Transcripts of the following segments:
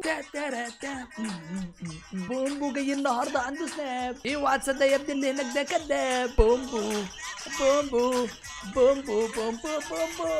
تا تارا تا. بومبو جاي النهارده عنده سناب اوعى تصدق يا ابني اللي هناك ده كداب بومبو بومبو بومبو بومبو بومبو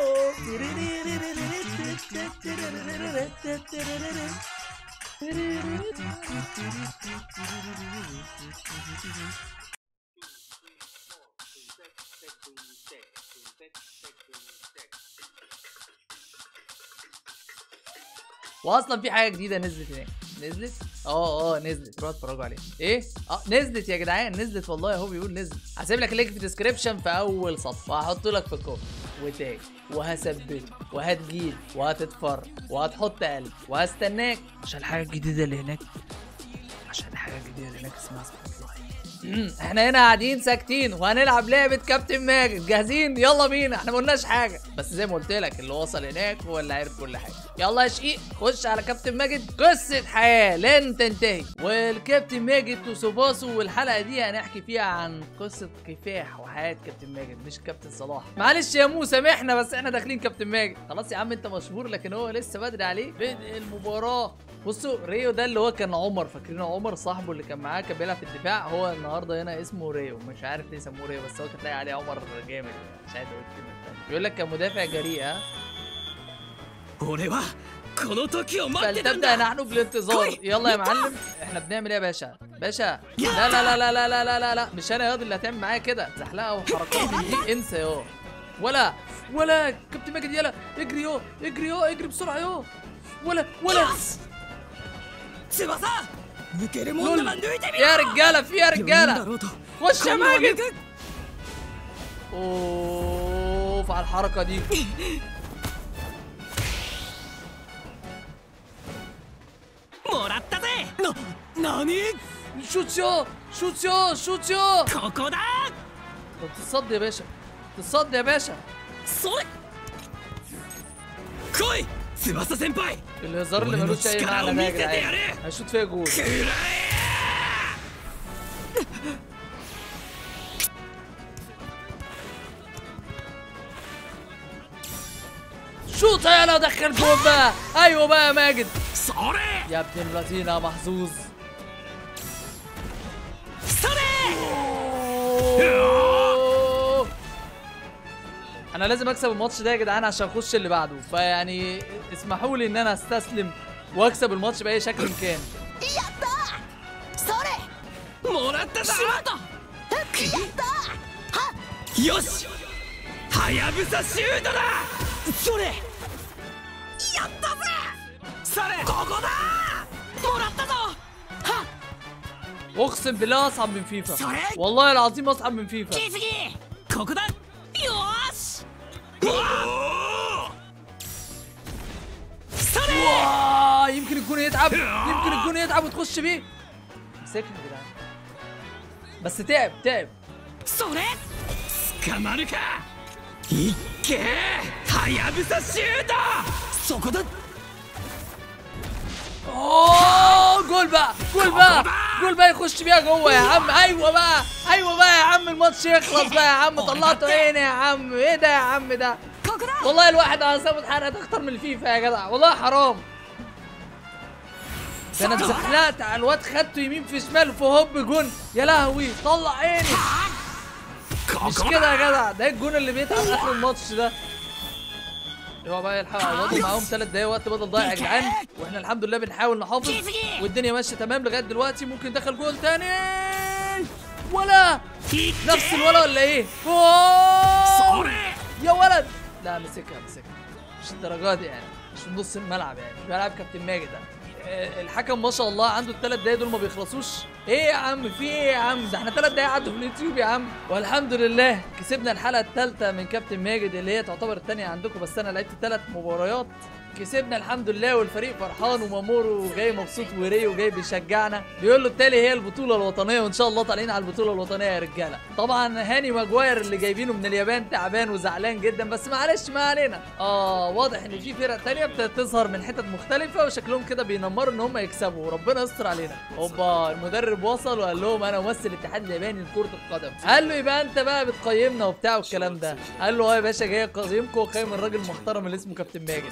واصلا في حاجه جديده نزلت هناك نزلت اه اه نزلت روحوا اتفرجوا عليها ايه اه نزلت يا جدعان نزلت والله اهو بيقول نزلت هسيب لك اللينك في الديسكربشن في اول سطر وهحط لك في الكومنت وتاج وهثبته وهتجيب وهتتفرج وهتحط قلب وهستناك عشان الحاجه الجديده اللي هناك عشان الحاجه الجديده اللي هناك اسمها سبوت لايت احنا هنا قاعدين ساكتين وهنلعب لعبه كابتن ماجد جاهزين يلا بينا احنا ما قلناش حاجه بس زي ما قلت لك اللي وصل هناك هو اللي عارف كل حاجه يلا يا شقيق خش على كابتن ماجد قصه حياه لن تنتهي والكابتن ماجد وسوباسو والحلقه دي هنحكي فيها عن قصه كفاح وحياه كابتن ماجد مش كابتن صلاح معلش يا مو سامحنا بس احنا داخلين كابتن ماجد خلاص يا عم انت مشهور لكن هو لسه بدري عليه بدء المباراه بصوا ريو ده اللي هو كان عمر فاكرين عمر صاحبه اللي كان معاه كان بيلعب في الدفاع هو النهارده هنا اسمه ريو مش عارف ليه سموه ريو بس هو كان تلاقي عليه عمر جامد مش عارف اقول الكلمه التانية. بيقول لك كان مدافع جريء ها 俺はこの時を待ってたん فلتبدا だ نحن بالانتظار يلا يا معلم احنا بنعمل ايه يا باشا باشا لا لا لا لا لا لا لا لا, لا. مش انا ياض اللي هتعمل معايا كده زحلقه وحركات من دي انسى يا ولا ولا كابتن ماجد يلا اجري يو اجري يو اجري بسرعه يو ولا ولا 翼抜けるもんなら抜いてみろ يا رجاله في يا 余裕だ رجاله ろうと خش يا 今度は抜 ماجد く اوف على الحركه دي もらったぜな何 شوت يو شوت يو شوت يو ここだ تتصد يا باشا تتصد يا باشا それ来い翼先輩 الهزار اللي ملوش اي معنى ده يا جدعان هشوت فيها جول くらえ شوت يلا دخل جول بقى ايوه بقى يا ماجد それ يا ابن اللذين يا محظوظ それ أوه. انا لازم اكسب الماتش ده يا جدعان عشان اخش اللي بعده فيعني اسمحوا لي ان انا استسلم واكسب الماتش باي شكل كان もらったぞしまったよしはやぶさシュートだそれやったぜそれここだもらったぞは اقسم بالله اصعب من فيفا سوري. والله العظيم اصعب من فيفا 次ここだよーしそれ واه يمكن الجون يتعب يمكن الجون يتعب وتخش بيه مسكها يا جدعان بس تعب تعب それ捕まるかいっけはやぶさシュートそこだ اوه جول بقى جول بقى جول بقى يخش بيها جوه يا عم ايوه بقى ايوه بقى يا عم الماتش يخلص بقى يا عم طلعته هنا يا عم ايه ده يا عم ده ここだ والله الواحد اعصابه اتحرقت اكتر من الفيفا يا جدع والله حرام ده انا اتزحلقت على الواد خدته يمين في شمال فهوب جون يا لهوي طلع عيني こ مش こ كده だ يا جدع ده الجون اللي بيتعب اخر الماتش ده هو بقى يلحق يقعدوا معاهم ثلاث دقايق وقت بدل ضايع يا جدعان واحنا الحمد لله بنحاول نحافظ والدنيا ماشيه تمام لغايه دلوقتي ممكن دخل جول تاني ولا いっ نفس الولا ولا ايه؟ أوه! それ يا ولد لا مسكها مسكها مش الدرجات دي يعني مش في نص الملعب يعني مش بلعب كابتن ماجد ده آه، الحكم ما شاء الله عنده الثلاث دقايق دول ما بيخلصوش ايه يا عم في ايه يا عم ده احنا ثلاث دقايق عدوا في اليوتيوب يا عم والحمد لله كسبنا الحلقه الثالثه من كابتن ماجد اللي هي تعتبر الثانيه عندكم بس انا لعبت ثلاث مباريات كسبنا الحمد لله والفريق فرحان ومامورو جاي مبسوط وريو جاي بيشجعنا بيقول له التالي هي البطوله الوطنيه وان شاء الله طالعين على البطوله الوطنيه يا رجاله طبعا هاني ماجواير اللي جايبينه من اليابان تعبان وزعلان جدا بس معلش ما علينا اه واضح ان في فرق تانية ابتدت تظهر من حتت مختلفه وشكلهم كده بينمروا ان هم يكسبوا وربنا يستر علينا اوبا المدرب وصل وقال لهم انا ممثل الاتحاد الياباني لكره القدم قال له يبقى انت بقى بتقيمنا وبتاع والكلام ده قال له اه يا باشا جاي اقيمكم وقيم الراجل المحترم اللي اسمه كابتن ماجد الرجاله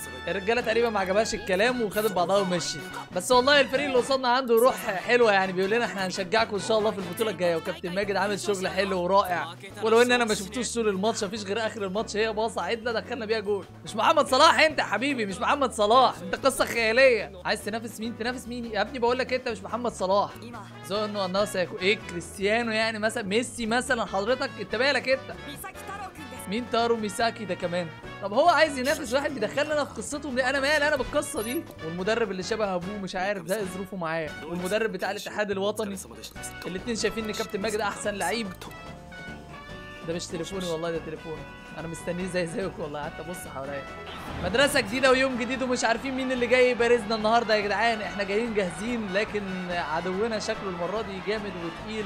الرجاله تقريبا ما عجبهاش الكلام وخدت بعضها ومشيت بس والله الفريق اللي قصادنا عنده روح حلوه يعني بيقول لنا احنا هنشجعكم ان شاء الله في البطوله الجايه وكابتن ماجد عامل شغل حلو ورائع ولو ان انا ما شفتوش طول الماتش مفيش غير اخر الماتش هي باصه عدله دخلنا بيها جول مش محمد صلاح انت يا حبيبي مش محمد صلاح انت قصه خياليه عايز تنافس مين تنافس مين يا ابني بقول لك انت مش محمد صلاح 今 ظنوا انه سيكون ايه كريستيانو يعني مثلا ميسي مثلا حضرتك انت بالك انت 三崎太郎君です مين تارو ميساكي ده كمان طب هو عايز ينافس واحد بيدخلنا انا في قصته ليه انا مالي انا بالقصه دي والمدرب اللي شبه ابوه مش عارف ده إيه ظروفه معاه والمدرب بتاع الاتحاد الوطني الاتنين شايفين ان كابتن ماجد احسن لعيب ده مش تليفوني والله ده تليفوني انا مستنيه زي زيك والله قعدت ابص حواليا مدرسه جديده ويوم جديد ومش عارفين مين اللي جاي يبارزنا النهارده يا جدعان احنا جايين جاهزين لكن عدونا شكله المره دي جامد وتقيل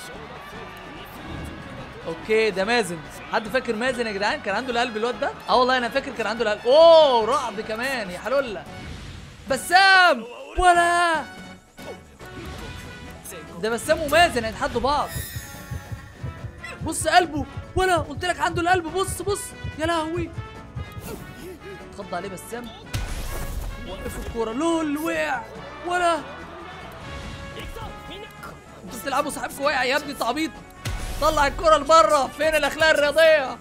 اوكي ده مازن حد فاكر مازن يا جدعان كان عنده القلب الواد ده اه والله انا فاكر كان عنده القلب اوه رعب كمان يا حلوله بسام ولا ده بسام ومازن هيتحدوا بعض بص قلبه ولا قلت لك عنده القلب بص بص يا لهوي اتخض عليه بسام وقف الكوره لول وقع ولا انتوا بتلعبوا صاحبكم واقع يا ابني تعبيط طلع الكرة لبره فين الاخلاق الرياضية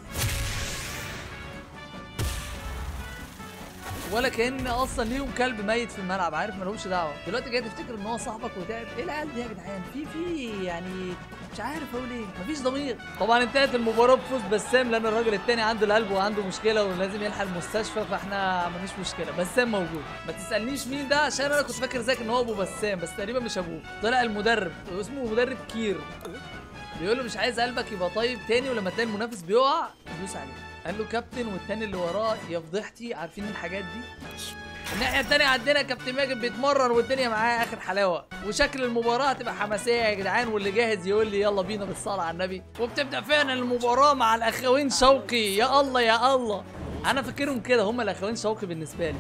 ولا كان اصلا ليهم كلب ميت في الملعب عارف مالهمش دعوه دلوقتي جاي تفتكر ان هو صاحبك وتعب ايه العيال دي يا جدعان في في يعني مش عارف اقول ايه مفيش ضمير طبعا انتهت المباراه بفوز بسام لان الراجل التاني عنده القلب وعنده مشكله ولازم يلحق المستشفى فاحنا مفيش مشكله بسام موجود ما تسالنيش مين ده عشان انا كنت فاكر زيك ان هو ابو بسام بس تقريبا مش ابوه طلع المدرب واسمه مدرب كير بيقول له مش عايز قلبك يبقى طيب تاني ولما تلاقي المنافس بيقع دوس عليه قال له كابتن والتاني اللي وراه يا فضيحتي عارفين الحاجات دي الناحيه التانيه عندنا كابتن ماجد بيتمرن والدنيا معاه اخر حلاوه وشكل المباراه هتبقى حماسيه يا جدعان واللي جاهز يقول لي يلا بينا بالصلاه على النبي وبتبدا فعلا المباراه مع الاخوين شوقي يا الله يا الله انا فاكرهم كده هم الاخوين شوقي بالنسبه لي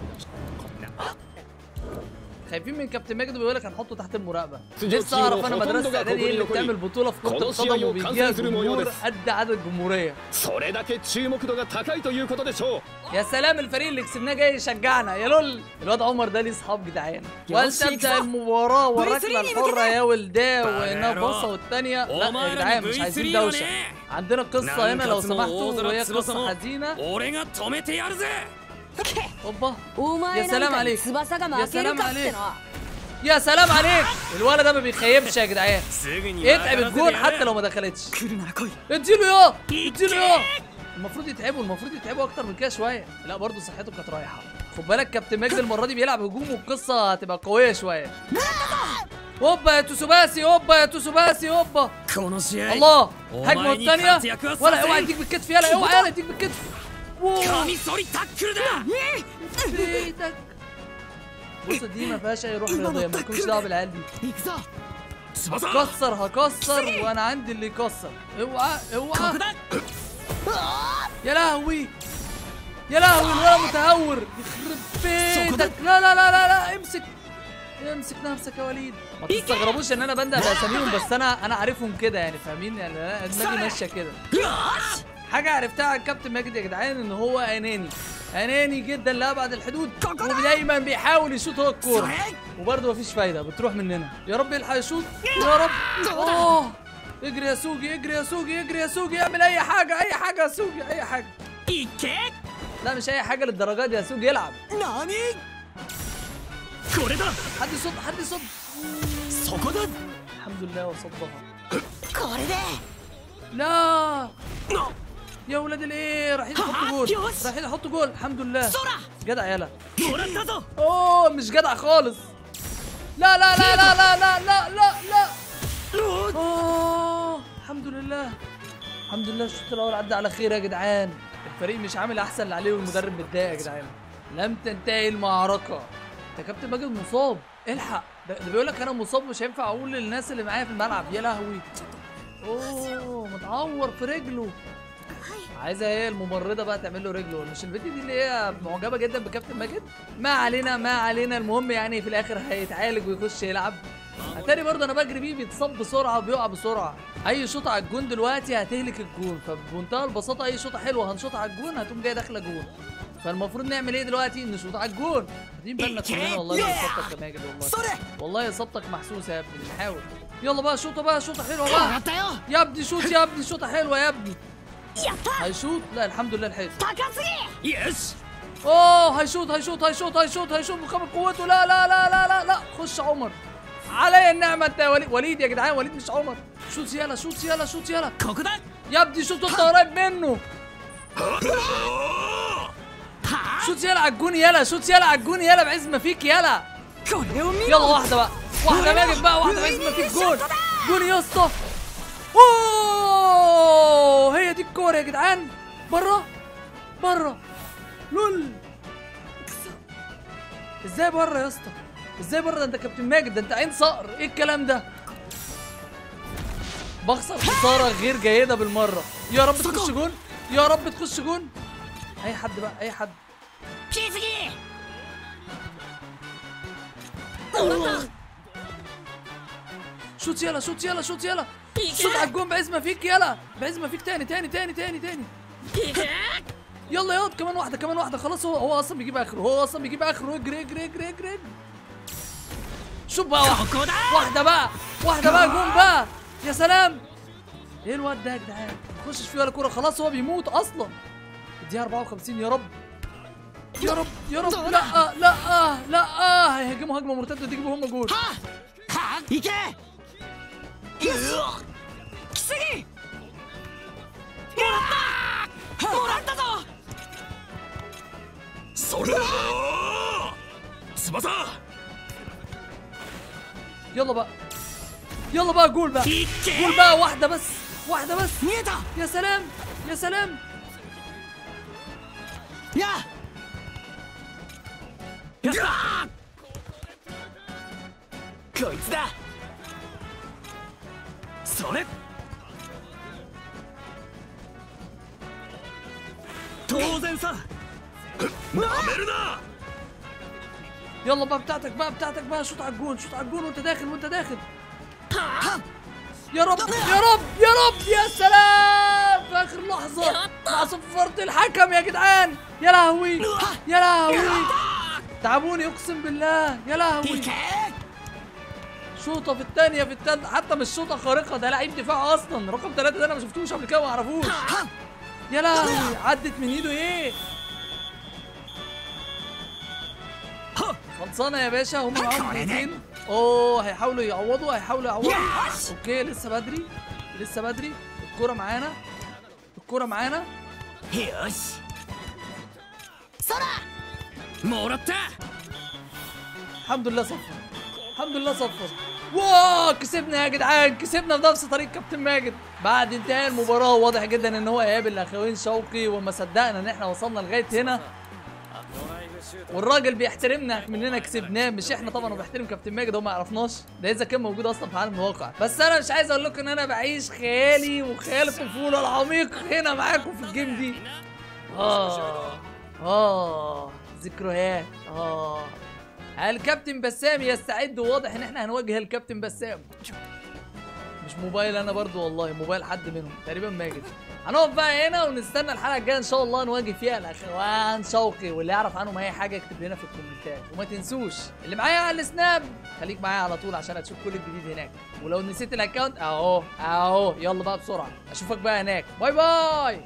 خايفين من كابتن ماجد وبيقول لك هنحطه تحت المراقبه لسه اعرف انا مدرسه اعدادي ايه اللي بتعمل بطوله في كره القدم وبيجيها جمهور قد عدد الجمهوريه それだけ注目度が高いということでしょう يا سلام الفريق اللي كسبناه جاي يشجعنا يا لول الواد عمر ده ليه اصحاب جدعان ولتبدا المباراه والركله الحره يا ولداه وانها باصه والثانيه لا يا جدعان مش عايزين دوشه عندنا قصه هنا لو سمحتوا وهي قصه حزينه 俺が止めてやるぜ اوبا お前 يا سلام なんかに عليك 翼が負けるかってな يا سلام عليك الولد ده ما بيخيبش يا جدعان すぐに اتعب الجون حتى لو ما دخلتش 来るなら来い اديله يا اديله يا المفروض يتعبوا المفروض يتعبوا اكتر من كده شويه لا برضه صحته كانت رايحه خد بالك كابتن ماجد المره دي بيلعب هجوم والقصه هتبقى قويه شويه هوبا يا توسوباسي هوبا يا توسوباسي هوبا この試合 الله お هجمه 前に الثانيه 活躍はさせん ولا اوعى يديك بالكتف يلا اوعى يلا يديك بالكتف واو. カミソリタックルだ بيتك بص دي ما فيهاش اي روح رياضيه مالكوش دعوه بالعيال دي 行くぞ翼 كسر هكسر وانا عندي اللي يكسر اوعى こ اوعى こだ يا لهوي يا لهوي الولد متهور يخرب بيتك لا لا لا لا لا امسك امسك نفسك يا وليد ما تستغربوش ان انا بندق باساميهم بس انا انا عارفهم كده يعني فاهمين يعني أنا دماغي ماشيه كده حاجه عرفتها عن كابتن ماجد يا جدعان ان هو اناني اناني جدا لابعد الحدود ودايما بيحاول يشوط هو الكوره وبرضه مفيش فايده بتروح مننا يا رب يلحق يشوط يا رب اه اجري يا سوجي اجري يا سوجي اجري يا سوجي اعمل اي حاجه اي حاجه يا سوجي اي حاجه 行け لا مش اي حاجه للدرجه دي يا سوجي يلعب 何これだ حد يصد حد يصد そこだ الحمد لله وصدها これで لا な يا ولاد الايه رايحين يحطوا جول يوس. رايحين يحطوا جول الحمد لله そら جدع يلا もらったぞ اوه مش جدع خالص لا لا لا لا لا لا لا لا لا おー اوه الحمد لله الحمد لله الشوط الاول عدى على خير يا جدعان الفريق مش عامل احسن اللي عليه والمدرب متضايق يا جدعان لم تنتهي المعركه انت كابتن ماجد مصاب الحق ده, ده بيقول لك انا مصاب مش هينفع اقول للناس اللي معايا في الملعب يا لهوي اوه متعور في رجله عايزه هي الممرضه بقى تعمل له رجله مش البنت دي اللي هي معجبه جدا بكابتن ماجد ما علينا ما علينا المهم يعني في الاخر هيتعالج ويخش يلعب اتاري برضه انا بجري بيه بيتصاب بسرعه وبيقع بسرعه اي شوطه على الجون دلوقتي هتهلك الجون فبمنتهى البساطه اي شوطه حلوه هنشوطها على الجون هتقوم جايه داخله جون فالمفروض نعمل ايه دلوقتي نشوط على الجون واخدين بالنا كلنا والله من اصابتك يا ماجد والله それ والله اصابتك محسوسه يا ابني بنحاول يلا بقى شوطه بقى شوطه حلوه 変わ بقى ったよ يا ابني شوط يا ابني شوطه حلوه يا ابني やった هيشوط لا الحمد لله الحلو 高すぎよし اوه هيشوط هيشوط هيشوط هيشوط هيشوط بكامل قوته لا لا لا لا لا لا خش عمر علي النعمة انت يا وليد وليد يا جدعان وليد مش عمر شوط يلا شوط يلا شوط يلا ここだ يا ابني شوط وانت قريب منه شوط يلا على الجون يلا شوط يلا على الجون يلا بعز ما فيك يلا これを見 يلا واحدة بقى واحدة ماجد بقى واحدة بعز ما فيك جون جون يا اسطى اوه هي دي الكورة يا جدعان بره بره لول ازاي بره يا اسطى ازاي بره ده انت كابتن ماجد ده انت عين صقر ايه الكلام ده بخسر خساره غير جيده بالمره يا رب تخش جون يا رب تخش جون اي حد بقى اي حد 切りすぎ شوت يلا شوت يلا شوت يلا شوت على الجون بعز ما فيك يلا بعز ما فيك تاني تاني تاني تاني تاني يلا يلا كمان واحده كمان واحده خلاص هو هو اصلا بيجيب اخره هو اصلا بيجيب اخره اجري اجري اجري اجري اجري. شوف بقى واحده ここだ واحده بقى واحده بقى جون بقى يا سلام ايه الواد ده يا جدعان ما يخشش فيه ولا كوره خلاص هو بيموت اصلا الدقيقه 54 يا رب يا رب يا رب لا لا لا هيهاجموا هجمه مرتده دي يجيبوا هم جول は行けよし来すぎもらったもらったぞそれだ翼 يلا بقى يلا بقى جول بقى いっけ جول بقى واحده بس واحده بس 見えた يا سلام يا سلام ややったこいつだそれ当然さなめるな يلا بقى بتاعتك بقى بتاعتك بقى شوط على الجون شوط على الجون وانت داخل وانت داخل يا رب يا رب يا رب يا سلام في اخر لحظه مع صفارة الحكم يا جدعان يا لهوي يا لهوي تعبوني اقسم بالله يا لهوي いけ شوطه في الثانيه في الثالثه حتى مش شوطه خارقه ده لعيب دفاع اصلا رقم ثلاثة ده انا ما شفتوش قبل كده ما اعرفوش يا لهوي عدت من ايده ايه خلصانه يا باشا هم معاهم دقيقتين اوه هيحاولوا يعوضوا هيحاولوا يعوضوا يس. اوكي لسه بدري لسه بدري الكوره معانا الكوره معانا よしそらもらった الحمد لله صفر الحمد لله صفر واو كسبنا يا جدعان كسبنا في نفس طريق كابتن ماجد بعد انتهاء المباراة واضح جدا ان هو هيقابل اخوين شوقي وما صدقنا ان احنا وصلنا لغاية هنا والراجل بيحترمنا مننا كسبناه مش احنا طبعا وبيحترم كابتن ماجد هو ما يعرفناش ده اذا كان موجود اصلا في عالم الواقع بس انا مش عايز اقول لكم ان انا بعيش خيالي وخيال الطفوله العميق هنا معاكم في الجيم دي اه اه ذكريات اه الكابتن بسام يستعد وواضح ان احنا هنواجه الكابتن بسام مش موبايل انا برضو والله موبايل حد منهم تقريبا ماجد هنقف بقى هنا ونستنى الحلقه الجايه ان شاء الله نواجه فيها الاخوان شوقي واللي يعرف عنهم اي حاجه يكتب لنا في الكومنتات وما تنسوش اللي معايا على السناب خليك معايا على طول عشان هتشوف كل الجديد هناك ولو نسيت الاكونت اهو اهو يلا بقى بسرعه اشوفك بقى هناك باي باي